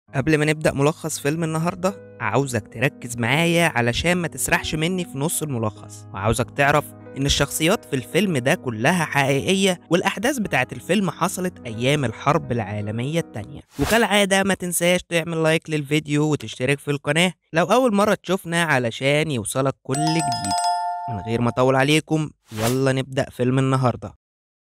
قبل ما نبدأ ملخص فيلم النهاردة عاوزك تركز معايا علشان ما تسرحش مني في نص الملخص وعاوزك تعرف إن الشخصيات في الفيلم ده كلها حقيقية والأحداث بتاعت الفيلم حصلت أيام الحرب العالمية التانية وكالعادة ما تنساش تعمل لايك للفيديو وتشترك في القناة لو أول مرة تشوفنا علشان يوصلك كل جديد من غير ما أطول عليكم يلا نبدأ فيلم النهارده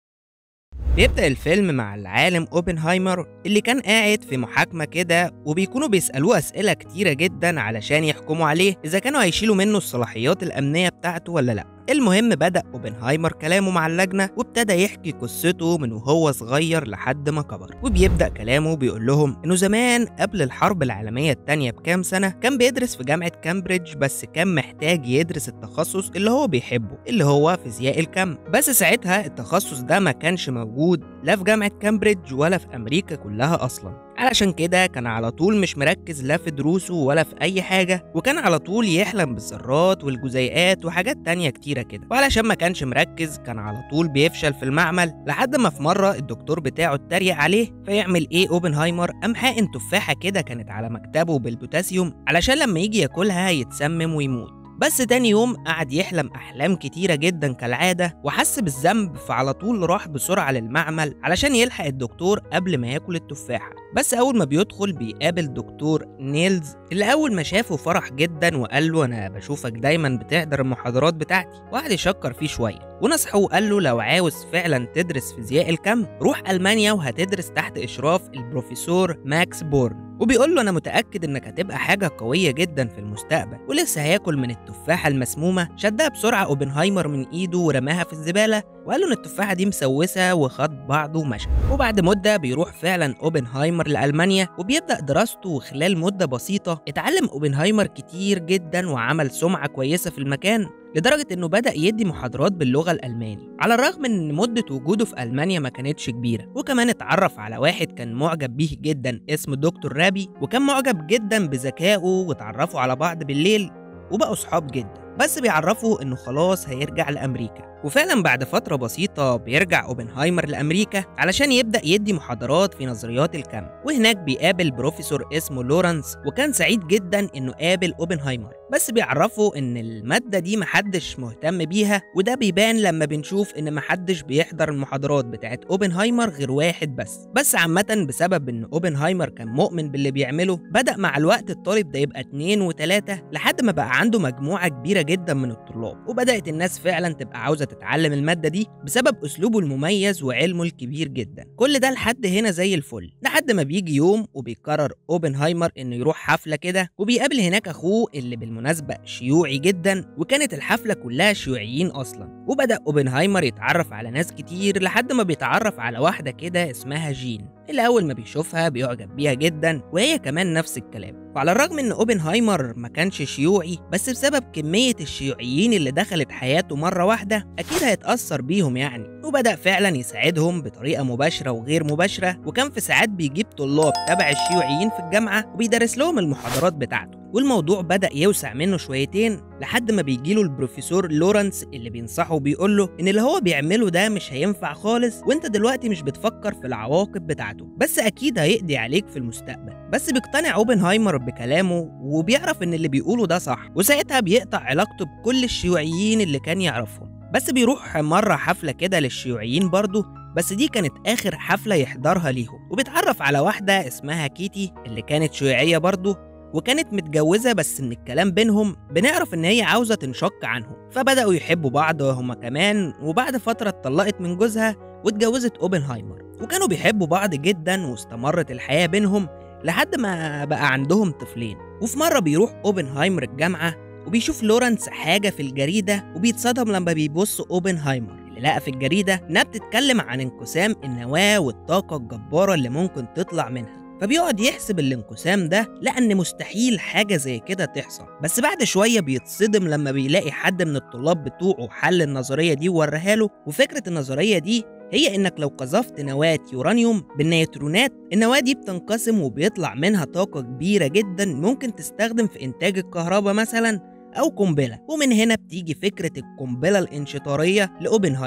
بيبدأ الفيلم مع العالم اوبنهايمر اللي كان قاعد في محاكمة كده وبيكونوا بيسألوه أسئلة كتيرة جدا علشان يحكموا عليه إذا كانوا هيشيلوا منه الصلاحيات الأمنية بتاعته ولا لأ المهم بدأ اوبنهايمر كلامه مع اللجنة وابتدى يحكي قصته من وهو صغير لحد ما كبر وبيبدأ كلامه بيقول لهم إنه زمان قبل الحرب العالمية التانية بكام سنة كان بيدرس في جامعة كامبريدج بس كان محتاج يدرس التخصص اللي هو بيحبه اللي هو فيزياء الكم بس ساعتها التخصص ده ما كانش موجود لا في جامعة كامبريدج ولا في أمريكا كلها أصلا علشان كده كان على طول مش مركز لا في دروسه ولا في أي حاجة وكان على طول يحلم بالذرات والجزيئات وحاجات تانية كتيرة كده وعلشان ما كانش مركز كان على طول بيفشل في المعمل لحد ما في مرة الدكتور بتاعه اتريق عليه فيعمل ايه اوبنهايمر قام حاقن تفاحة كده كانت على مكتبه بالبوتاسيوم علشان لما يجي ياكلها يتسمم ويموت بس تاني يوم قعد يحلم أحلام كتيرة جدا كالعادة وحس بالذنب فعلى طول راح بسرعة للمعمل علشان يلحق الدكتور قبل ما ياكل التفاحة بس أول ما بيدخل بيقابل دكتور نيلز اللي أول ما شافه فرح جدا وقال له أنا بشوفك دايما بتحضر المحاضرات بتاعتي وقعد يشكر فيه شوية ونصحه وقال له لو عاوز فعلا تدرس فيزياء الكم روح ألمانيا وهتدرس تحت إشراف البروفيسور ماكس بورن وبيقول له انا متاكد انك هتبقى حاجه قويه جدا في المستقبل ولسه هياكل من التفاحه المسمومه شدها بسرعه اوبنهايمر من ايده ورماها في الزباله وقال له ان التفاحه دي مسوسه وخد بعضه ومشى وبعد مده بيروح فعلا اوبنهايمر لالمانيا وبيبدا دراسته وخلال مده بسيطه اتعلم اوبنهايمر كتير جدا وعمل سمعه كويسه في المكان لدرجة إنه بدأ يدي محاضرات باللغة الألماني على الرغم من إن مدة وجوده في ألمانيا ما كانتش كبيرة وكمان اتعرف على واحد كان معجب بيه جدا اسمه دكتور رابي وكان معجب جدا بذكائه واتعرفوا على بعض بالليل وبقوا صحاب جدا بس بيعرفوا إنه خلاص هيرجع لأمريكا وفعلا بعد فترة بسيطة بيرجع اوبنهايمر لأمريكا علشان يبدأ يدي محاضرات في نظريات الكم وهناك بيقابل بروفيسور اسمه لورانس وكان سعيد جدا انه قابل اوبنهايمر بس بيعرفوا ان المادة دي محدش مهتم بيها وده بيبان لما بنشوف ان محدش بيحضر المحاضرات بتاعت اوبنهايمر غير واحد بس بس عامة بسبب ان اوبنهايمر كان مؤمن باللي بيعمله بدأ مع الوقت الطالب ده يبقى اتنين وتلاتة لحد ما بقى عنده مجموعة كبيرة جدا من الطلاب وبدأت الناس فعلا تبقى عاوزة تتعلم المادة دي بسبب أسلوبه المميز وعلمه الكبير جدا كل ده لحد هنا زي الفل لحد ما بيجي يوم وبيقرر أوبنهايمر إنه يروح حفلة كده وبيقابل هناك أخوه اللي بالمناسبة شيوعي جدا وكانت الحفلة كلها شيوعيين أصلا وبدأ أوبنهايمر يتعرف على ناس كتير لحد ما بيتعرف على واحدة كده اسمها جين اللي أول ما بيشوفها بيعجب بيها جدا وهي كمان نفس الكلام وعلى الرغم ان اوبنهايمر ما كانش شيوعي بس بسبب كمية الشيوعيين اللي دخلت حياته مرة واحدة أكيد هيتأثر بيهم يعني وبدأ فعلا يساعدهم بطريقة مباشرة وغير مباشرة وكان في ساعات بيجيب طلاب تبع الشيوعيين في الجامعة وبيدرس لهم المحاضرات بتاعته والموضوع بدأ يوسع منه شويتين لحد ما بيجيله البروفيسور لورانس اللي بينصحه وبيقول له ان اللي هو بيعمله ده مش هينفع خالص وانت دلوقتي مش بتفكر في العواقب بتاعته بس اكيد هيقضي عليك في المستقبل بس بيقتنع اوبنهايمر بكلامه وبيعرف ان اللي بيقوله ده صح وساعتها بيقطع علاقته بكل الشيوعيين اللي كان يعرفهم بس بيروح مرة حفلة كده للشيوعيين برضه بس دي كانت آخر حفلة يحضرها ليهم وبيتعرف على واحدة اسمها كيتي اللي كانت شيوعية برضه وكانت متجوزة بس من الكلام بينهم بنعرف إن هي عاوزة تنشق عنهم فبدأوا يحبوا بعض هما كمان وبعد فترة اتطلقت من جوزها واتجوزت أوبنهايمر وكانوا بيحبوا بعض جدا واستمرت الحياة بينهم لحد ما بقى عندهم طفلين وفي مرة بيروح أوبنهايمر الجامعة وبيشوف لورانس حاجة في الجريدة وبيتصدم لما بيبص أوبنهايمر اللي لقى في الجريدة إنها بتتكلم عن انقسام النواة والطاقة الجبارة اللي ممكن تطلع منها فبيقعد يحسب الانقسام ده لأن مستحيل حاجة زي كده تحصل بس بعد شوية بيتصدم لما بيلاقي حد من الطلاب بتوعه حل النظرية دي ووريها له وفكرة النظرية دي هي انك لو قذفت نواة يورانيوم بالنيوترونات النواة دي بتنقسم وبيطلع منها طاقة كبيرة جدا ممكن تستخدم في انتاج الكهرباء مثلا او قنبلة ومن هنا بتيجي فكرة القنبلة الانشطارية لأوبنهايمر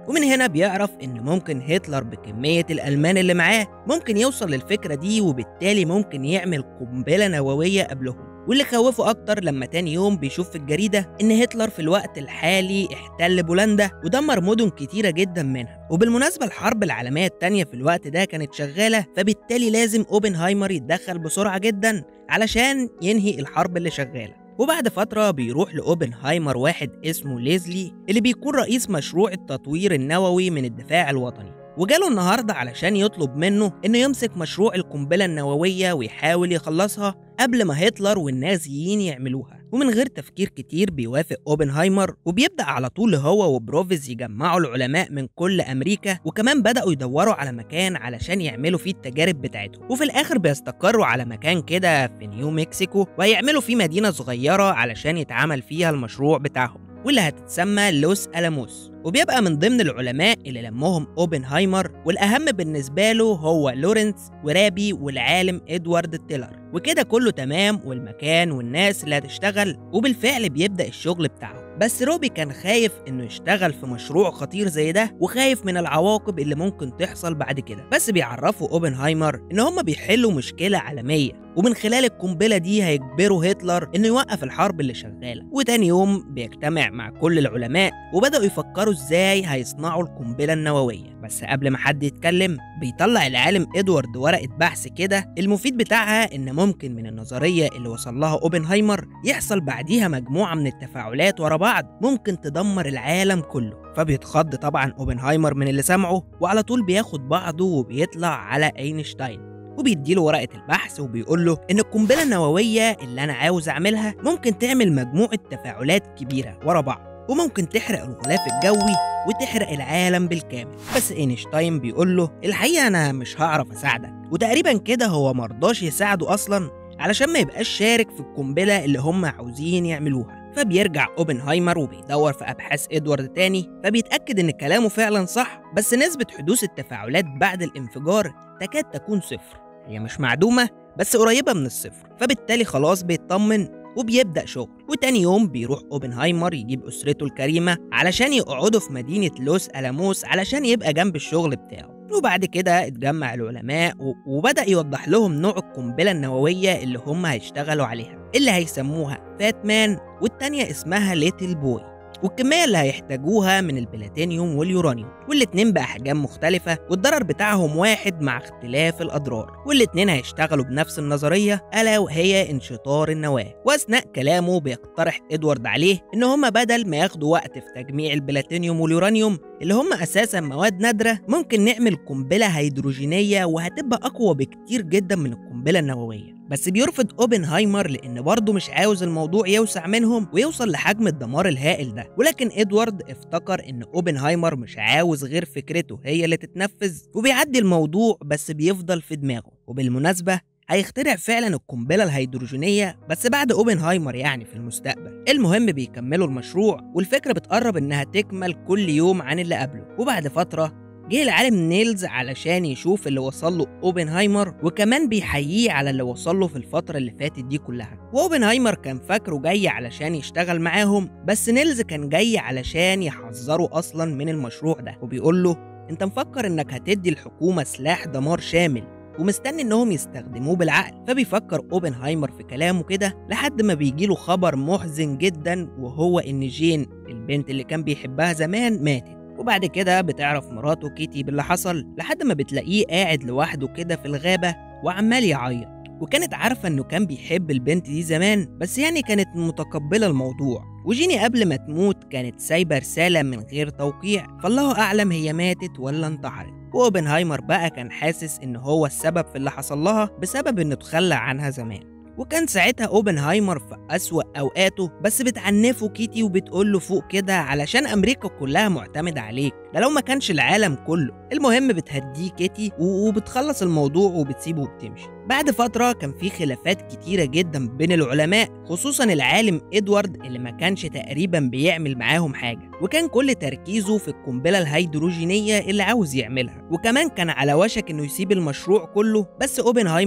ومن هنا بيعرف إن ممكن هتلر بكمية الألمان اللي معاه ممكن يوصل للفكرة دي وبالتالي ممكن يعمل قنبلة نووية قبلهم واللي خوفه أكتر لما تاني يوم بيشوف في الجريدة إن هتلر في الوقت الحالي احتل بولندا ودمر مدن كتيرة جدا منها وبالمناسبة الحرب العالمية التانية في الوقت ده كانت شغالة فبالتالي لازم أوبنهايمر يتدخل بسرعة جدا علشان ينهي الحرب اللي شغالة وبعد فترة بيروح لأوبنهايمر واحد اسمه ليزلي اللي بيكون رئيس مشروع التطوير النووي من الدفاع الوطني وجاله النهاردة علشان يطلب منه إنه يمسك مشروع القنبلة النووية ويحاول يخلصها قبل ما هتلر والنازيين يعملوها ومن غير تفكير كتير بيوافق اوبنهايمر وبيبدأ على طول هو وبروفيز يجمعوا العلماء من كل أمريكا وكمان بدأوا يدوروا على مكان علشان يعملوا فيه التجارب بتاعتهم وفي الآخر بيستقروا على مكان كده في نيو مكسيكو وهيعملوا فيه مدينة صغيرة علشان يتعمل فيها المشروع بتاعهم واللي هتتسمى لوس ألاموس وبيبقى من ضمن العلماء اللي لمهم اوبنهايمر والأهم بالنسبة له هو لورنس ورابي والعالم إدوارد تيلر وكده كله تمام والمكان والناس اللي هتشتغل وبالفعل بيبدأ الشغل بتاعه بس روبي كان خايف انه يشتغل في مشروع خطير زي ده وخايف من العواقب اللي ممكن تحصل بعد كده بس بيعرفوا اوبنهايمر ان هما بيحلوا مشكلة عالمية ومن خلال القنبلة دي هيجبروا هتلر انه يوقف الحرب اللي شغالة وتاني يوم بيجتمع مع كل العلماء وبدأوا يفكروا ازاي هيصنعوا القنبلة النووية بس قبل ما حد يتكلم بيطلع العالم ادوارد ورقة بحث كده المفيد بتاعها ان ممكن من النظرية اللي وصل لها اوبنهايمر يحصل بعديها مجموعة من التفاعلات ورا بعض ممكن تدمر العالم كله فبيتخض طبعا اوبنهايمر من اللي سمعه وعلى طول بياخد بعضه وبيطلع على اينشتاين وبيديله ورقة البحث وبيقول له إن القنبلة النووية اللي أنا عاوز أعملها ممكن تعمل مجموعة تفاعلات كبيرة ورا بعض وممكن تحرق الغلاف الجوي وتحرق العالم بالكامل بس اينشتاين بيقول له الحقيقة أنا مش هعرف أساعدك وتقريبا كده هو مرضاش يساعده أصلا علشان ما يبقاش شارك في القنبلة اللي هم عاوزين يعملوها فبيرجع اوبنهايمر وبيدور في ابحاث ادوارد تاني فبيتاكد ان كلامه فعلا صح بس نسبه حدوث التفاعلات بعد الانفجار تكاد تكون صفر هي مش معدومه بس قريبه من الصفر فبالتالي خلاص بيطمن وبيبدأ شغل وتاني يوم بيروح اوبنهايمر يجيب أسرته الكريمة علشان يقعدوا في مدينة لوس ألاموس علشان يبقى جنب الشغل بتاعه وبعد كده اتجمع العلماء و- وبدأ يوضح لهم نوع القنبلة النووية اللي هم هيشتغلوا عليها اللي هيسموها فاتمان والتانية اسمها ليتل بوي والكمية اللي هيحتاجوها من البلاتينيوم واليورانيوم والاتنين بأحجام مختلفة والضرر بتاعهم واحد مع اختلاف الأضرار والاتنين هيشتغلوا بنفس النظرية ألا وهي انشطار النواة وأثناء كلامه بيقترح إدوارد عليه إن هما بدل ما ياخدوا وقت في تجميع البلاتينيوم واليورانيوم اللي هم أساسا مواد نادرة ممكن نعمل قنبلة هيدروجينية وهتبقى أقوى بكتير جدا من القنبلة النووية بس بيرفض اوبنهايمر لان برضه مش عاوز الموضوع يوسع منهم ويوصل لحجم الدمار الهائل ده ولكن ادوارد افتكر ان اوبنهايمر مش عاوز غير فكرته هي اللي تتنفذ وبيعدي الموضوع بس بيفضل في دماغه وبالمناسبه هيخترع فعلا القنبلة الهيدروجينية بس بعد اوبنهايمر يعني في المستقبل المهم بيكملوا المشروع والفكرة بتقرب انها تكمل كل يوم عن اللي قبله وبعد فترة جه العالم نيلز علشان يشوف اللي وصل له اوبنهايمر وكمان بيحييه على اللي وصل له في الفترة اللي فاتت دي كلها واوبنهايمر كان فاكره جاي علشان يشتغل معاهم بس نيلز كان جاي علشان يحذره اصلا من المشروع ده وبيقول له انت مفكر انك هتدي الحكومة سلاح دمار شامل ومستني انهم يستخدموه بالعقل فبيفكر اوبنهايمر في كلامه كده لحد ما بيجيله خبر محزن جدا وهو ان جين البنت اللي كان بيحبها زمان ماتت وبعد كده بتعرف مراته كيتي باللي حصل لحد ما بتلاقيه قاعد لوحده كده في الغابة وعمال يعيط وكانت عارفة انه كان بيحب البنت دي زمان بس يعني كانت متقبلة الموضوع وجيني قبل ما تموت كانت سايبة رسالة من غير توقيع فالله أعلم هي ماتت ولا انتحرت وأوبنهايمر بقى كان حاسس إن هو السبب في اللي حصل لها بسبب إنه اتخلى عنها زمان وكان ساعتها اوبنهايمر في أسوأ أوقاته بس بتعنفه كيتي وبتقول له فوق كده علشان أمريكا كلها معتمدة عليك ده لو ما كانش العالم كله المهم بتهديه كيتي و- وبتخلص الموضوع وبتسيبه وبتمشي بعد فترة كان في خلافات كتيرة جدا بين العلماء خصوصا العالم إدوارد اللي ما كانش تقريبا بيعمل معاهم حاجة وكان كل تركيزه في القنبلة الهيدروجينية اللي عاوز يعملها وكمان كان على وشك انه يسيب المشروع كله بس اوبنهايمر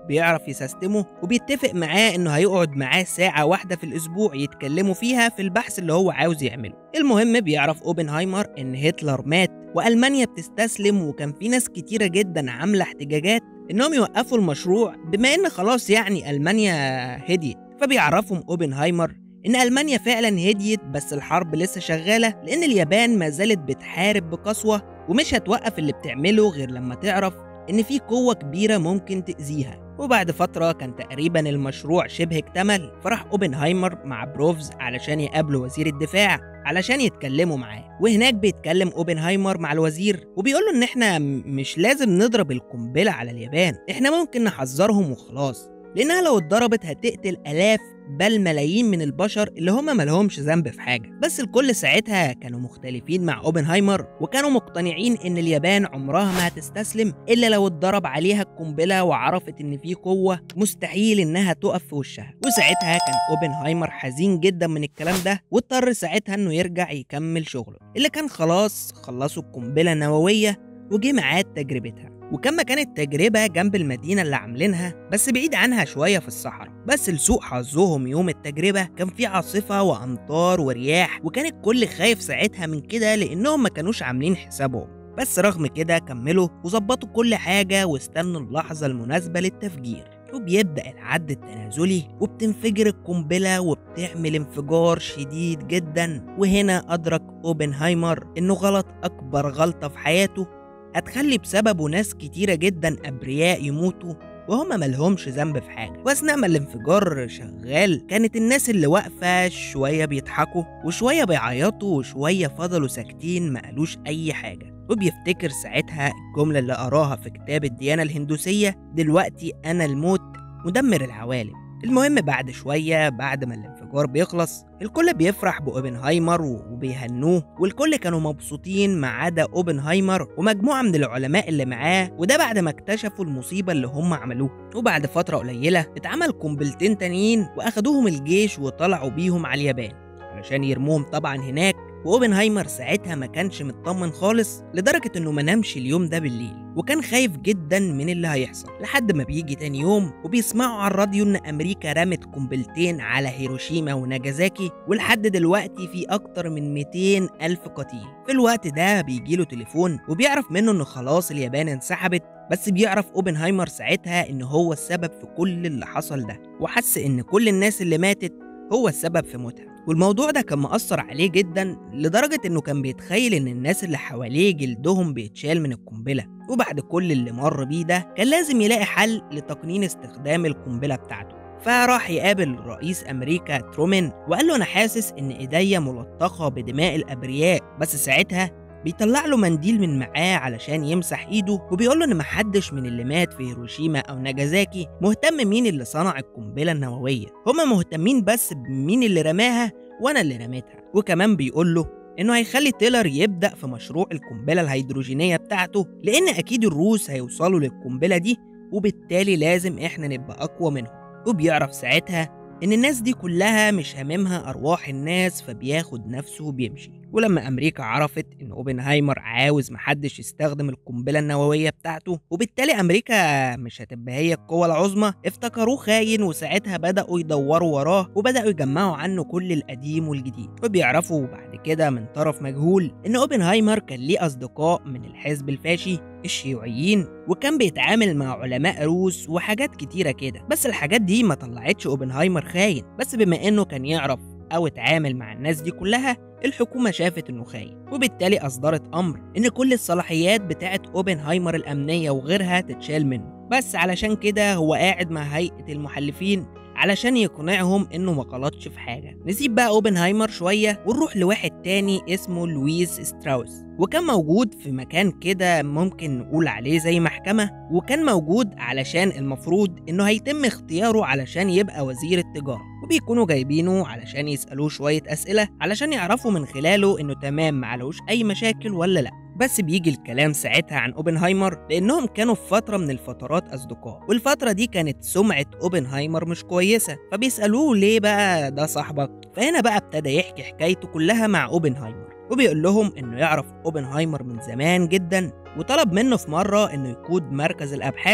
بيعرف يسيستمه وبيتفق معاه انه هيقعد معاه ساعة واحدة في الاسبوع يتكلموا فيها في البحث اللي هو عاوز يعمله المهم بيعرف اوبنهايمر ان هتلر مات والمانيا بتستسلم وكان في ناس كتيرة جدا عاملة احتجاجات انهم يوقفوا المشروع بما ان خلاص يعني المانيا هديت فبيعرفهم اوبنهايمر ان المانيا فعلا هديت بس الحرب لسه شغاله لان اليابان ما زالت بتحارب بقسوه ومش هتوقف اللي بتعمله غير لما تعرف ان في قوه كبيره ممكن تاذيها وبعد فترة كان تقريبا المشروع شبه اكتمل فراح اوبنهايمر مع بروفز علشان يقابلوا وزير الدفاع علشان يتكلموا معاه وهناك بيتكلم اوبنهايمر مع الوزير وبيقول له ان احنا مش لازم نضرب القنبلة على اليابان احنا ممكن نحذرهم وخلاص لانها لو اتضربت هتقتل الاف بل ملايين من البشر اللي هم ملهمش ذنب في حاجه بس الكل ساعتها كانوا مختلفين مع اوبنهايمر وكانوا مقتنعين ان اليابان عمرها ما هتستسلم الا لو اتضرب عليها القنبله وعرفت ان في قوه مستحيل انها تقف في وشها وساعتها كان اوبنهايمر حزين جدا من الكلام ده واضطر ساعتها انه يرجع يكمل شغله اللي كان خلاص خلصوا القنبله النوويه وجه ميعاد تجربتها وكان مكان التجربة جنب المدينة اللي عاملينها بس بعيد عنها شوية في الصحراء بس لسوء حظهم يوم التجربة كان في عاصفة وأمطار ورياح وكان الكل خايف ساعتها من كده لأنهم ما كانوش عاملين حسابهم بس رغم كده كملوا وظبطوا كل حاجة واستنوا اللحظة المناسبة للتفجير وبيبدأ العد التنازلي وبتنفجر القنبلة وبتعمل انفجار شديد جدا وهنا أدرك أوبنهايمر إنه غلط أكبر غلطة في حياته هتخلي بسببه ناس كتيرة جدا أبرياء يموتوا وهما ملهمش ذنب في حاجة وأثناء ما الانفجار شغال كانت الناس اللي واقفة شوية بيضحكوا وشوية بيعيطوا وشوية فضلوا ساكتين ما قالوش أي حاجة وبيفتكر ساعتها الجملة اللي قراها في كتاب الديانة الهندوسية دلوقتي أنا الموت مدمر العوالم المهم بعد شوية بعد ما الانفجار بيخلص الكل بيفرح بأوبنهايمر وبيهنوه والكل كانوا مبسوطين ما عدا أوبنهايمر ومجموعة من العلماء اللي معاه وده بعد ما اكتشفوا المصيبة اللي هم عملوها وبعد فترة قليلة اتعمل قنبلتين تانيين وأخدوهم الجيش وطلعوا بيهم على اليابان علشان يرموهم طبعا هناك واوبنهايمر ساعتها ما كانش مطمن خالص لدرجة انه ما نامش اليوم ده بالليل وكان خايف جدا من اللي هيحصل لحد ما بيجي تاني يوم وبيسمعوا على الراديو ان امريكا رمت قنبلتين على هيروشيما وناجازاكي ولحد دلوقتي في اكتر من 200 الف قتيل في الوقت ده بيجيله تليفون وبيعرف منه انه خلاص اليابان انسحبت بس بيعرف اوبنهايمر ساعتها ان هو السبب في كل اللي حصل ده وحس ان كل الناس اللي ماتت هو السبب في موتها والموضوع ده كان مأثر عليه جدا لدرجة إنه كان بيتخيل إن الناس اللي حواليه جلدهم بيتشال من القنبلة وبعد كل اللي مر بيه ده كان لازم يلاقي حل لتقنين استخدام القنبلة بتاعته فراح يقابل رئيس أمريكا ترومان وقال له أنا حاسس إن إيديا ملطخة بدماء الأبرياء بس ساعتها بيطلع له منديل من معاه علشان يمسح ايده وبيقول له ان محدش من اللي مات في هيروشيما او ناجازاكي مهتم مين اللي صنع القنبله النوويه هما مهتمين بس بمين اللي رماها وانا اللي رميتها وكمان بيقول له انه هيخلي تيلر يبدا في مشروع القنبله الهيدروجينيه بتاعته لان اكيد الروس هيوصلوا للقنبله دي وبالتالي لازم احنا نبقى اقوى منهم وبيعرف ساعتها ان الناس دي كلها مش هاممها ارواح الناس فبياخد نفسه وبيمشي ولما امريكا عرفت ان اوبنهايمر عاوز محدش يستخدم القنبله النوويه بتاعته وبالتالي امريكا مش هتبقى هي القوه العظمى افتكروه خاين وساعتها بداوا يدوروا وراه وبداوا يجمعوا عنه كل القديم والجديد وبيعرفوا بعد كده من طرف مجهول ان اوبنهايمر كان ليه اصدقاء من الحزب الفاشي الشيوعيين وكان بيتعامل مع علماء روس وحاجات كتيرة كده بس الحاجات دي ما طلعتش اوبنهايمر خاين بس بما انه كان يعرف او اتعامل مع الناس دي كلها الحكومة شافت انه خاين وبالتالي اصدرت امر ان كل الصلاحيات بتاعت اوبنهايمر الامنية وغيرها تتشال منه بس علشان كده هو قاعد مع هيئة المحلفين علشان يقنعهم انه ما غلطش في حاجه نسيب بقى اوبنهايمر شويه ونروح لواحد تاني اسمه لويس ستراوس وكان موجود في مكان كده ممكن نقول عليه زي محكمة وكان موجود علشان المفروض انه هيتم اختياره علشان يبقى وزير التجارة وبيكونوا جايبينه علشان يسألوه شوية أسئلة علشان يعرفوا من خلاله انه تمام معلهوش أي مشاكل ولا لأ بس بيجي الكلام ساعتها عن اوبنهايمر لانهم كانوا في فتره من الفترات اصدقاء والفتره دي كانت سمعه اوبنهايمر مش كويسه فبيسالوه ليه بقى ده صاحبك فهنا بقى ابتدى يحكي حكايته كلها مع اوبنهايمر وبيقول لهم انه يعرف اوبنهايمر من زمان جدا وطلب منه في مره انه يقود مركز الابحاث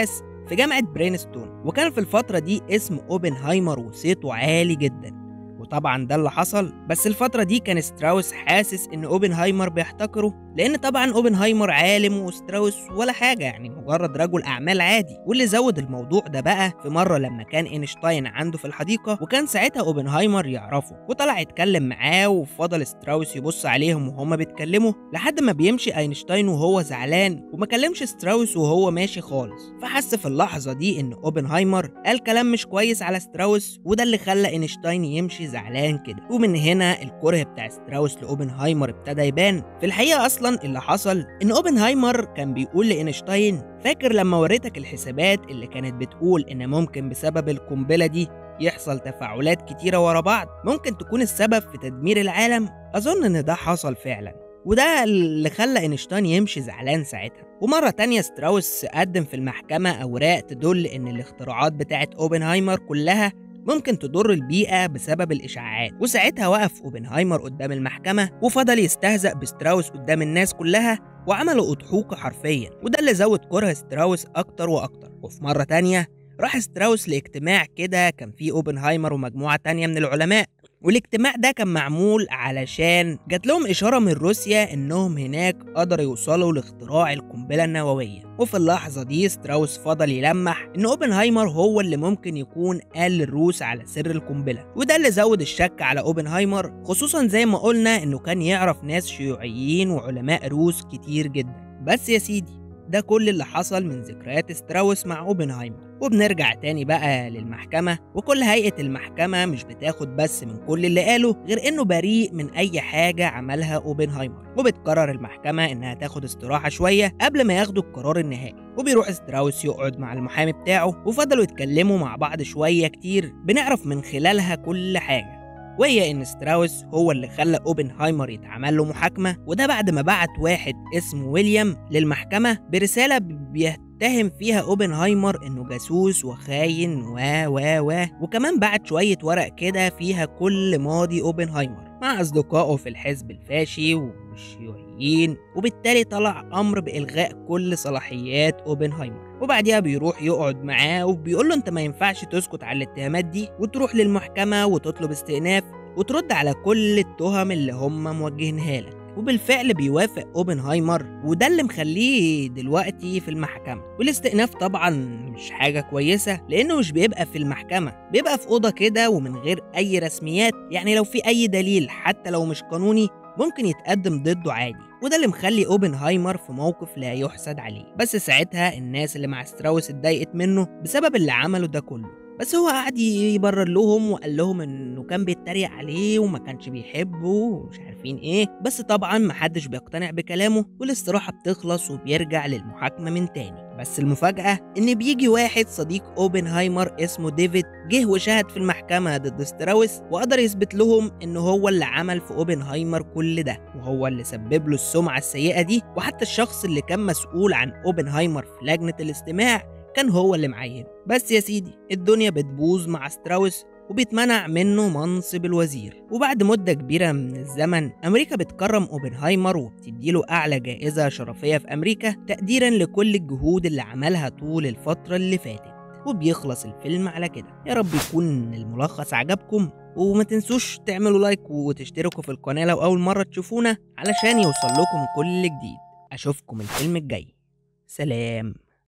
في جامعة برينستون وكان في الفترة دي اسم اوبنهايمر وصيته عالي جدا وطبعا ده اللي حصل بس الفترة دي كان ستراوس حاسس ان اوبنهايمر بيحتقره لان طبعا اوبنهايمر عالم وستراوس ولا حاجة يعني مجرد رجل اعمال عادي واللي زود الموضوع ده بقى في مرة لما كان اينشتاين عنده في الحديقة وكان ساعتها اوبنهايمر يعرفه وطلع يتكلم معاه وفضل ستراوس يبص عليهم وهما بيتكلموا لحد ما بيمشي اينشتاين وهو زعلان وما كلمش ستراوس وهو ماشي خالص فحس في اللحظة دي ان اوبنهايمر قال كلام مش كويس على ستراوس وده اللي خلى اينشتاين يمشي زعلان كده ومن هنا الكره بتاع ستراوس لاوبنهايمر ابتدى يبان في الحقيقه اصلا اللي حصل ان اوبنهايمر كان بيقول لاينشتاين فاكر لما وريتك الحسابات اللي كانت بتقول ان ممكن بسبب القنبله دي يحصل تفاعلات كتيرة ورا بعض ممكن تكون السبب في تدمير العالم أظن إن ده حصل فعلا وده اللي خلى اينشتاين يمشي زعلان ساعتها ومرة تانية ستراوس قدم في المحكمة أوراق تدل إن الاختراعات بتاعت أوبنهايمر كلها ممكن تضر البيئة بسبب الإشعاعات وساعتها وقف أوبنهايمر قدام المحكمة وفضل يستهزأ بستراوس قدام الناس كلها وعملوا أضحوكة حرفيا وده اللي زود كره ستراوس أكتر وأكتر وفي مرة تانية راح ستراوس لاجتماع كده كان فيه أوبنهايمر ومجموعة تانية من العلماء والاجتماع ده كان معمول علشان جات لهم إشارة من روسيا إنهم هناك قدروا يوصلوا لاختراع القنبلة النووية وفي اللحظة دي ستراوس فضل يلمح إن أوبنهايمر هو اللي ممكن يكون قال للروس على سر القنبلة وده اللي زود الشك على أوبنهايمر خصوصا زي ما قلنا إنه كان يعرف ناس شيوعيين وعلماء روس كتير جدا بس يا سيدي ده كل اللي حصل من ذكريات ستراوس مع اوبنهايمر وبنرجع تاني بقى للمحكمة وكل هيئة المحكمة مش بتاخد بس من كل اللي قاله غير انه بريء من اي حاجة عملها اوبنهايمر وبتقرر المحكمة انها تاخد استراحة شوية قبل ما ياخدوا القرار النهائي وبيروح ستراوس يقعد مع المحامي بتاعه وفضلوا يتكلموا مع بعض شوية كتير بنعرف من خلالها كل حاجة وهي ان ستراوس هو اللي خلى اوبنهايمر يتعمل له محاكمه وده بعد ما بعت واحد اسمه ويليام للمحكمه برساله بيتهم فيها اوبنهايمر انه جاسوس وخاين و و و وكمان بعت شويه ورق كده فيها كل ماضي اوبنهايمر مع اصدقائه في الحزب الفاشي والشيوعيين وبالتالي طلع امر بالغاء كل صلاحيات اوبنهايمر وبعديها بيروح يقعد معاه وبيقول له انت ما ينفعش تسكت على الاتهامات دي وتروح للمحكمه وتطلب استئناف وترد على كل التهم اللي هم موجهينها لك وبالفعل بيوافق اوبنهايمر وده اللي مخليه دلوقتي في المحكمة والاستئناف طبعا مش حاجة كويسة لأنه مش بيبقى في المحكمة بيبقى في أوضة كده ومن غير أي رسميات يعني لو في أي دليل حتى لو مش قانوني ممكن يتقدم ضده عادي وده اللي مخلي اوبنهايمر في موقف لا يحسد عليه بس ساعتها الناس اللي مع ستراوس اتضايقت منه بسبب اللي عمله ده كله بس هو قعد يبرر لهم وقال لهم انه كان بيتريق عليه وما كانش بيحبه ومش عارفين ايه بس طبعا محدش بيقتنع بكلامه والاستراحة بتخلص وبيرجع للمحاكمة من تاني بس المفاجأة إن بيجي واحد صديق أوبنهايمر اسمه ديفيد جه وشهد في المحكمة ضد ستراوس وقدر يثبت لهم إن هو اللي عمل في أوبنهايمر كل ده وهو اللي سبب له السمعة السيئة دي وحتى الشخص اللي كان مسؤول عن أوبنهايمر في لجنة الاستماع كان هو اللي معينه بس يا سيدي الدنيا بتبوظ مع ستراوس وبيتمنع منه منصب الوزير وبعد مدة كبيرة من الزمن أمريكا بتكرم أوبنهايمر وبتديله أعلى جائزة شرفية في أمريكا تقديرا لكل الجهود اللي عملها طول الفترة اللي فاتت وبيخلص الفيلم على كده يا رب يكون الملخص عجبكم وما تنسوش تعملوا لايك وتشتركوا في القناة لو أول مرة تشوفونا علشان يوصل لكم كل جديد أشوفكم الفيلم الجاي سلام